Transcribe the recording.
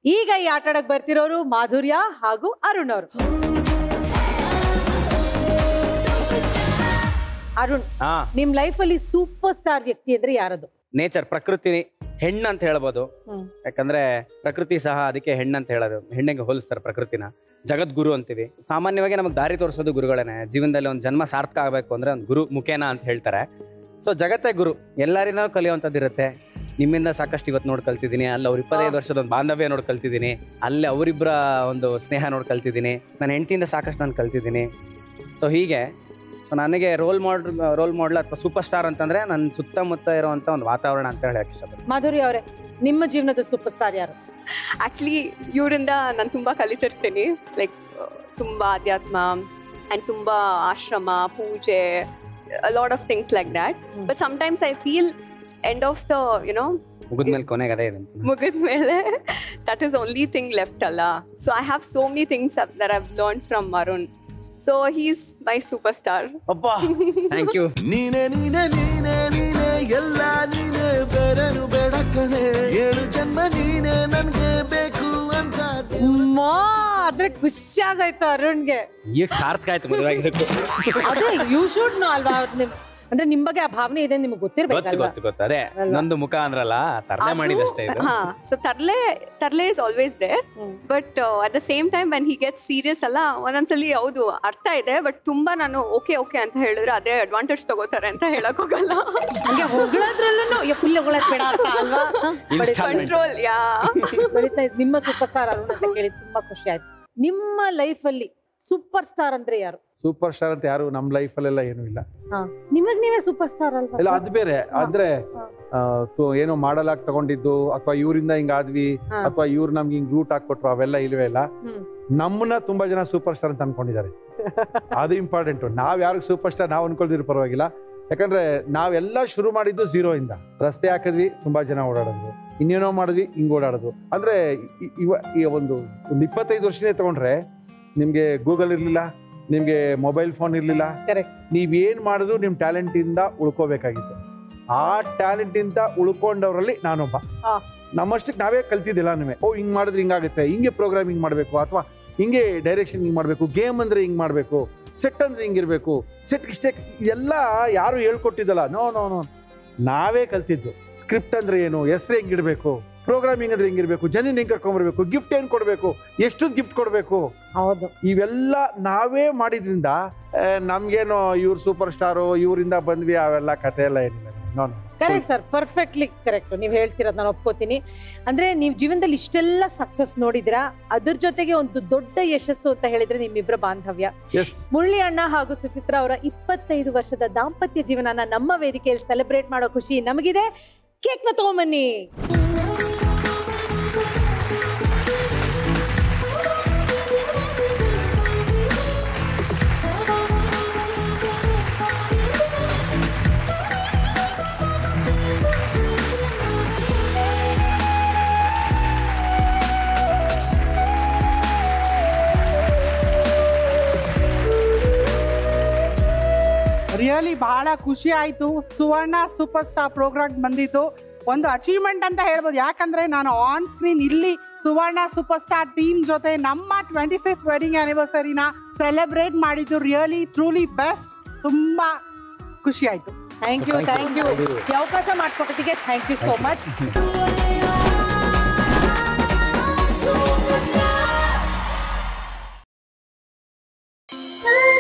ಈಗ ಈ ಆಟ ಆಡಕ್ ಬರ್ತಿರೋರು ಮಾಧುರ್ಯ ಹಾಗೂ ಅರುಣ್ ಅವರು ಅರುಣ್ ಹಾ ನಿಮ್ ಲೈಫ್ ಅಲ್ಲಿ ಸೂಪರ್ ಸ್ಟಾರ್ ವ್ಯಕ್ತಿ ಅಂದ್ರೆ ಯಾರದು ನೇಚರ್ ಪ್ರಕೃತಿ ಹೆಣ್ಣು ಅಂತ ಹೇಳ್ಬೋದು ಹ್ಮ್. ಯಾಕಂದ್ರೆ ಪ್ರಕೃತಿ ಸಹ ಅದಕ್ಕೆ ಹೆಣ್ಣು ಅಂತ ಹೇಳೋದು ಹೆಣ್ಣಿಗೆ ಹೋಲಿಸ್ತಾರೆ ಪ್ರಕೃತಿನ ಜಗದ್ಗುರು ಅಂತೀವಿ ಸಾಮಾನ್ಯವಾಗಿ ನಮಗೆ ದಾರಿ ತೋರಿಸೋದು ಗುರುಗಳೇನೆ ಜೀವನದಲ್ಲಿ ಒಂದು ಜನ್ಮ ಸಾರ್ಥಕ ಆಗಬೇಕು ಅಂದ್ರೆ ಒಂದು ಗುರು ಮುಖೇನ ಅಂತ ಹೇಳ್ತಾರೆ ಸೊ ಜಗತ್ತೇ ಗುರು ಎಲ್ಲರಿಂದ ಕಲಿಯುವಂಥದ್ದು ಇರುತ್ತೆ ನಿಮ್ಮಿಂದ ಸಾಕಷ್ಟು ಇವತ್ತು ನೋಡಿ ಕಲ್ತಿದ್ದೀನಿ ಅಲ್ಲಿ ಅವ್ರ ಇಪ್ಪತ್ತೈದು ವರ್ಷದ ಒಂದು ಬಾಂಧವ್ಯ ನೋಡಿ ಕಲ್ತಿದ್ದೀನಿ ಅಲ್ಲಿ ಅವರಿಬ್ಬರ ಒಂದು ಸ್ನೇಹ ನೋಡಿ ಕಲ್ತಿದ್ದೀನಿ ನನ್ನ ಹೆಂಡತಿಯಿಂದ ಸಾಕಷ್ಟು ನಾನು ಕಲ್ತಿದ್ದೀನಿ ಸೊ ಹೀಗೆ ಸೊ ನನಗೆ ರೋಲ್ ಮಾಡ್ ರೋಲ್ ಮಾಡಲ್ ಅಥವಾ ಸೂಪರ್ ಸ್ಟಾರ್ ಅಂತಂದ್ರೆ ನನ್ನ ಸುತ್ತಮುತ್ತ ಇರುವಂತ ಒಂದು ವಾತಾವರಣ ಅಂತ ಹೇಳಕ್ ಇಷ್ಟಪಡ್ತೀನಿ ಮಾಧುರ್ಯ ಅವರೇ ನಿಮ್ಮ ಜೀವನದ ಸೂಪರ್ ಸ್ಟಾರ್ ಯಾರು ಆಕ್ಚುಲಿ ಇವರಿಂದ ನಾನು ತುಂಬ ಕಲಿತಿರ್ತೀನಿ ಲೈಕ್ ತುಂಬ ಅಧ್ಯಾತ್ಮ ಆ್ಯಂಡ್ ತುಂಬ ಆಶ್ರಮ ಪೂಜೆ lot of things like that hmm. But sometimes I feel end of the you know ಮುಗಿದ್ಮೇಲೆ ಕೊನೆಗೆ ಅದೇ ಇದೆ ಮುಗಿದ ಮೇಲೆ that is only thing left ಅಲ್ಲ so I have so many things there have learn from Arun so he is my super star ಅಪ್ಪ thank you ನೀನೆ ನೀನೆ ನೀನೆ ನೀನೆ ಎಲ್ಲ ನೀನೆ ಬೇರೆನು ಬೇಡ ಕಣೆ ಏಳು ಜನ್ಮ ನೀನೆ ನನ್ಗೆ ಬೇಕು ಅಂತ ಮಾ ಆದ್ರೆ ಖುಷಿ ಆಗೋಯ್ತು ಅರುಣ್ಗೆ ಈಗ ಸಾರ್ಥಕ ಆಯ್ತು ಮದುವೆ ಆಗಿದ್ದಕ್ಕೂ ಅದೇ ಯು ಶುಡ್ ನೋ ಅಲ್ವಾ ನಿಮ್- ಅಂದ್ರೆ ನಿಮ್ ಬಗ್ಗೆ ಆ ಭಾವನೆ ಇದೆ ನಿಮ್ಗೆ ಗೊತ್ತು ಗೊತ್ತಿರ್ಬೇಕಲ್ವಾ ಗೊತ್ತು ಗೊತ್ತು ಅದೇ ಅಲ್ವಾ? ನಂದು ಮುಖ ಅಂದ್ರಲ್ಲ ತರಲೆ ಮಾಡಿದಷ್ಟೇ ಇದು ಹಾ so tarle tarle is always there hmm. But at the same time when he get serious ಅಲ್ಲ ಒಂದೊಂದ್ಸಲಿ ಹೌದು ಅರ್ಥ ಇದೆ ಬಟ್ ತುಂಬಾ ನಾನು ಓಕೆ ಓಕೆ ಅಂತ ಹೇಳಿದ್ರೆ ಅದೇ ಅಡ್ವಾಂಟೇಜ್ ತಗೋತಾರೆ ಅಂತ ಹೇಳಕ್ ಹೋಗಲ್ಲ ಹಂಗೆ ಹೊಗಳದ್ರಲ್ಲೂ ಫುಲ್ ಹೊಗಳದ್ ಬೇಡ ಅಂತ ಅಲ್ವಾ ಹ? Installment. ಕಂಟ್ರೋಲ್ ಯಾ ಬರೀತಾ ಇದ್ ನಿಮ್ಮ ಸೂಪರ್ ಸ್ಟಾರ್ ಅರುಣ್ ಅಂತ ಕೇಳಿ ತುಂಬಾ ಖುಷಿ ಆಯ್ತು ನಿಮ್ಮ ಲೈಫ್ ಅಲ್ಲಿ ಸೂಪರ್ ಸ್ಟಾರ್ ಅಂದ್ರೆ ಯಾರು ಸೂಪರ್ ಸ್ಟಾರ್ ಅಂತ ಯಾರು ನಮ್ಮ ಲೈಫಲ್ಲೆಲ್ಲ ಏನೂ ಇಲ್ಲ ನಿಮಗ್ ನೀವೇ ಸೂಪರ್ ಸ್ಟಾರ್ ಅಲ್ವಾ ಇಲ್ಲ ಅದು ಬೇರೆ ಅಂದ್ರೆ ಹಾ. ಆ, ತು- ಏನೋ ಮಾಡಲಾಕ್ ತಗೊಂಡಿದ್ದು ಅಥವಾ ಇವರಿಂದ ಹಿಂಗಾದ್ವಿ ಹಾ. ಅಥವಾ ಇವ್ರು ನಮ್ಗೆ ಹಿಂಗ್ ರೂಟ್ ಹಾಕೊಟ್ರು ಅವೆಲ್ಲ ಇಲ್ವೇ ಇಲ್ಲ ಹ್ಮ್. ನಮ್ಮನ್ನ ತುಂಬಾ ಜನ ಸೂಪರ್ ಸ್ಟಾರ್ ಅಂತ ಅನ್ಕೊಂಡಿದ್ದಾರೆ ಅದು ಇಂಪಾರ್ಟೆಂಟ್ ನಾವ್ ಯಾರಿಗ್ ಸೂಪರ್ ಸ್ಟಾರ್ ನಾವ್ ಅನ್ಕೊಳ್ದಿರೋ ಪರವಾಗಿಲ್ಲ ಯಾಕಂದ್ರೆ ನಾವೆಲ್ಲ ಶುರು ಮಾಡಿದ್ದು ಝೀರೋ ಇಂದ ರಸ್ತೆ ಹಾಕಿದ್ವಿ ತುಂಬಾ ಜನ ಓಡಾಡಿದ್ರು ಇನ್ನೇನೋ ಮಾಡಿದ್ವಿ ಹಿಂಗ್ ಓಡಾಡೋದು ಅಂದ್ರೆ ಇ- ಇವ ಈ ಒಂದು ಒಂದು ಇಪ್ಪತ್ತೈದು ವರ್ಷನೇ ತಗೊಂಡ್ರೆ ನಿಮ್ಗೆ ಗೂಗಲ್ ಇರ್ಲಿಲ್ಲ ನಿಮ್ಗೆ ಮೊಬೈಲ್ ಫೋನ್ ಇರ್ಲಿಲ್ಲ Correct. ನೀವ್ ಏನ್ ಮಾಡಿದ್ರು ನಿಮ್ ಟ್ಯಾಲೆಂಟ್ ಇಂದ ಉಳ್ಕೋಬೇಕಾಗಿತ್ತು ಆ ಟ್ಯಾಲೆಂಟ್ ಇಂದ ಉಳ್ಕೊಂಡವ್ರಲ್ಲಿ ನಾನೊಬ್ಬ ಹಾ. ನಮ್ಮಷ್ಟಕ್ಕೆ ನಾವೇ ಕಲ್ತಿದ್ದಿಲ್ಲ ನೀವೇ ಓ ಹಿಂಗ್ ಮಾಡಿದ್ರೆ ಹಿಂಗಾಗುತ್ತೆ ಹಿಂಗೆ ಪ್ರೋಗ್ರಾಮಿಂಗ್ ಮಾಡಬೇಕು ಅಥವಾ ಹಿಂಗೆ ಡೈರೆಕ್ಷನ್ ಹಿಂಗ್ ಮಾಡಬೇಕು ಗೇಮ್ ಅಂದ್ರೆ ಹಿಂಗ್ ಮಾಡಬೇಕು ಸೆಟ್ ಅಂದ್ರೆ ಹಿಂಗಿರ್ಬೇಕು ಸೆಟ್ ಇಷ್ಟೇ ಎಲ್ಲ ಯಾರು ಹೇಳ್ಕೊಟ್ಟಿದ್ದಲ್ಲ ನೋ ನೋ ನೋ ನಾವೇ ಕಲ್ತಿದ್ದು ಸ್ಕ್ರಿಪ್ಟ್ ಅಂದ್ರೆ ಏನು ಹೆಸರು ಹೆಂಗಿಡ್ಬೇಕು ಪ್ರೋಗ್ರಾಮಿಂಗ್ ಅಂದ್ರೆ ಹೆಂಗಿರ್ಬೇಕು ಜನ ಹೆಂಗ್ ಕರ್ಕೊಂಡ್ಬರ್ಬೇಕು ಗಿಫ್ಟ್ ಏನ್ ಕೊಡ್ಬೇಕು ಎಷ್ಟು ಗಿಫ್ಟ್ ಕೊಡ್ಬೇಕು ಹೌದು ಇವೆಲ್ಲ ನಾವೇ ಮಾಡಿದ್ರಿಂದ ಆ, ನಮ್ಗೇನೋ ಇವ್ರು ಸೂಪರ್ ಸ್ಟಾರು ಇವರಿಂದ ಬಂದ್ವಿ ಅವೆಲ್ಲ ಕತೆ ಎಲ್ಲ ಏನಿಲ್ಲ no no. Correct sir perfectly correct ನೀವು ಹೇಳ್ತಿರೋದು ನಾನು ಒಪ್ಕೋತೀನಿ ಅಂದ್ರೆ ನೀವು ಜೀವನದಲ್ಲಿ ಇಷ್ಟೆಲ್ಲ ಸಕ್ಸಸ್ ನೋಡಿದಿರಾ ಅದ್ರ ಜೊತೆಗೆ ಒಂದು ದೊಡ್ಡ ಯಶಸ್ಸು ಅಂತ ಹೇಳಿದ್ರೆ ನಿಮ್ಮಿಬ್ಬರ ಬಾಂಧವ್ಯ Yes. ಮುರಳಿ ಅಣ್ಣ ಹಾಗೂ ಸುಚಿತ್ರ ಅವರ ಇಪ್ಪತ್ತೈದು ವರ್ಷದ ದಾಂಪತ್ಯ ಜೀವನನ ನಮ್ಮ ವೇದಿಕೆಯಲ್ಲಿ ಸೆಲೆಬ್ರೇಟ್ ಮಾಡೋ ಖುಷಿ ನಮಗಿದೆ ಕೇಕ್ ನ ತಗೊಂಬನ್ನಿ ರಿಯಲಿ ಬಹಳ ಖುಷಿ ಆಯಿತು ಸುವರ್ಣ ಸೂಪರ್ ಸ್ಟಾರ್ ಪ್ರೋಗ್ರಾಮ್ ಬಂದಿತ್ತು ಒಂದು ಅಚೀವ್ಮೆಂಟ್ ಅಂತ ಹೇಳ್ಬೋದು ಯಾಕಂದ್ರೆ ನಾನು ಆನ್ ಸ್ಕ್ರೀನ್ ಇಲ್ಲಿ ಸುವರ್ಣ ಸೂಪರ್ ಸ್ಟಾರ್ ಟೀಮ್ ಜೊತೆ ನಮ್ಮ ಟ್ವೆಂಟಿ ಫಿಫ್ತ್ ವೆಡ್ಡಿಂಗ್ ಆನಿವರ್ಸರಿನ ಸೆಲೆಬ್ರೇಟ್ ಮಾಡಿದ್ದು ರಿಯಲಿ ಟ್ರೂಲಿ ಬೆಸ್ಟ್ ತುಂಬಾ ಖುಷಿ ಆಯಿತು ಥ್ಯಾಂಕ್ ಯು ಥ್ಯಾಂಕ್ ಯು ಈ ಅವಕಾಶ ಮಾಡ್ಕೊಟ್ಟಿಗೆ thank you so much Superstar.